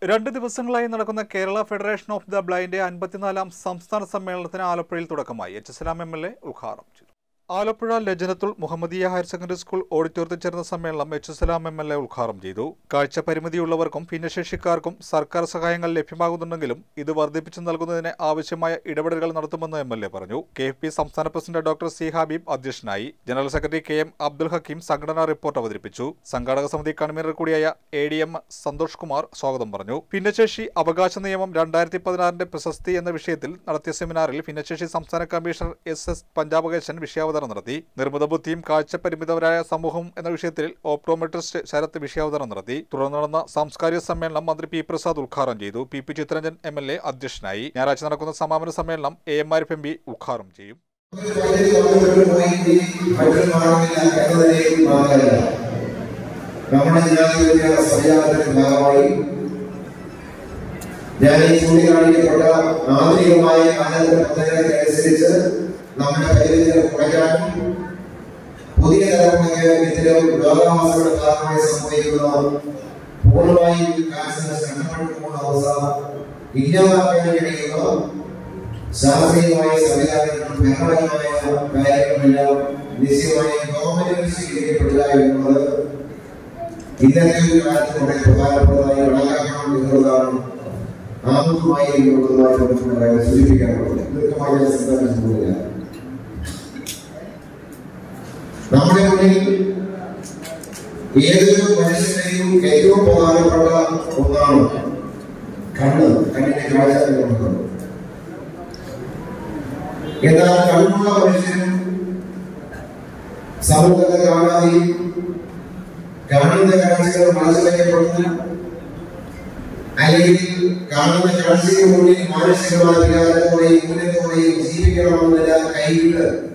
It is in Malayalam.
രണ്ട് ദിവസങ്ങളായി നടക്കുന്ന Kerala federation of the blind അൻപത്തിനാലാം സംസ്ഥാന സമ്മേളനത്തിന് ആലപ്പുഴയിൽ തുടക്കമായി H Salam M L A ഉദ്ഘാടനം ചെയ്തു Alappuzha Lajnathul Muhammadiya higher secondary school ഓഡിറ്റോറിയത്തിൽ ചേർന്ന സമ്മേളനം H Salam M L A ഉദ്ഘാടനം ചെയ്തു കാഴ്ച പരിമിതിയുള്ളവർക്കും ഭിന്നശേഷിക്കാർക്കും സർക്കാർ സഹായങ്ങൾ ലഭ്യമാകുന്നുണ്ടെങ്കിലും ഇത് വർദ്ധിപ്പിച്ചു നൽകുന്നതിന് ആവശ്യമായ ഇടപെടലുകൾ നടത്തുമെന്ന് എം എൽ എ പറഞ്ഞു കെ എഫ് പി സംസ്ഥാന പ്രസിഡന്റ് ഡോക്ടർ സി ഹബീബ് അധ്യക്ഷനായി general secretary K M Abdul Hakeem സംഘടനാ റിപ്പോർട്ട് അവതരിപ്പിച്ചു സംഘാടക സമിതി കൺവീനർ കൂടിയായ A D M Santhosh Kumar സ്വാഗതം പറഞ്ഞു ഭിന്നശേഷി അവകാശ നിയമം രണ്ടായിരത്തി പതിനാറിന്റെ പ്രശസ്തി എന്ന വിഷയത്തിൽ നടത്തിയ സെമിനാറിൽ ഭിന്നശേഷി സംസ്ഥാന കമ്മീഷണർ എസ് എസ് പഞ്ചാബകേശൻ വിഷയാവതരണം നടത്തി നിർമ്മിത ബുദ്ധിയും കാഴ്ച പരിമിതവരായ സമൂഹം എന്ന വിഷയത്തിൽ ഓപ്റ്റോമെട്രിസ്റ്റ് ശരത്ത് വിഷയാവതരണം നടത്തി തുടർന്ന് നടന്ന സാംസ്കാരിക സമ്മേളനം മന്ത്രി പി പ്രസാദ് ഉദ്ഘാടനം ചെയ്തു P P Chitharanjan M L A അധ്യക്ഷനായി ഞായറാഴ്ച നടക്കുന്ന സമാപന സമ്മേളനം A M Ariff M P ഉദ്ഘാടനം ചെയ്യും നമ്മുടെ ജനാധിപത്യ സംവിധാനത്തിന്റെ ഭാഗമായി ഞാൻ ഈ ചൂണ്ടിക്കാണിക്കപ്പെട്ട ആധുനികമായ കാലത്തിന്റെ പദ്ധതികൾക്ക് അനുസരിച്ച് നമ്മുടെ പരിമിതികൾ കുറയ്ക്കാനും പുതിയ തലമുറയ്ക്ക് ഇത്തരം രോഗാവസ്ഥകളുടെ ഭാഗമായി സംഭവിക്കുന്ന പൂർണ്ണമായും കാൻസറിന് കണ്ടുപിടിക്കുന്ന അവസ്ഥ ഇല്ലാതാക്കാൻ കഴിയുന്ന ശാസ്ത്രീയമായ സംവിധാനങ്ങളും ഭരണപരമായ കാര്യങ്ങളുമെല്ലാം നിശ്ചയമായി ഗവൺമെന്റുകൾ സ്വീകരിക്കപ്പെടുക എന്നുള്ളത് ഇന്നത്തെ ഒരു കാലത്ത് വളരെ പ്രധാനപ്പെട്ടതായി കണക്കാക്കണം എന്നുള്ളതാണ് ആമുഖമായി എന്നുള്ളതുമായി ബന്ധപ്പെട്ട സൂചിപ്പിക്കാനുള്ളത് ദീർഘമായി ഞാൻ സംസാരിച്ചു പോകില്ല നമ്മുടെ മുന്നിൽ ഏതൊരു മനുഷ്യന്റെയും ഏറ്റവും പ്രധാനപ്പെട്ട ഒന്നാണ് കണ്ണ് കണ്ണിന്റെ കാഴ്ച എന്നുള്ളത് എന്നാൽ കണ്ണുള്ള മനുഷ്യനും സമൂഹത്തെ കാണാതെയും കാണുന്ന കാഴ്ചകൾ മനസ്സിലാക്കപ്പെടുന്ന അല്ലെങ്കിൽ കാണുന്ന കാഴ്ചയ്ക്ക് മുന്നിൽ മാനസികമായ വികാരത്തോടെയും മൂല്യത്തോടെയും ജീവിക്കണമെന്നില്ല കൈവിട്ട്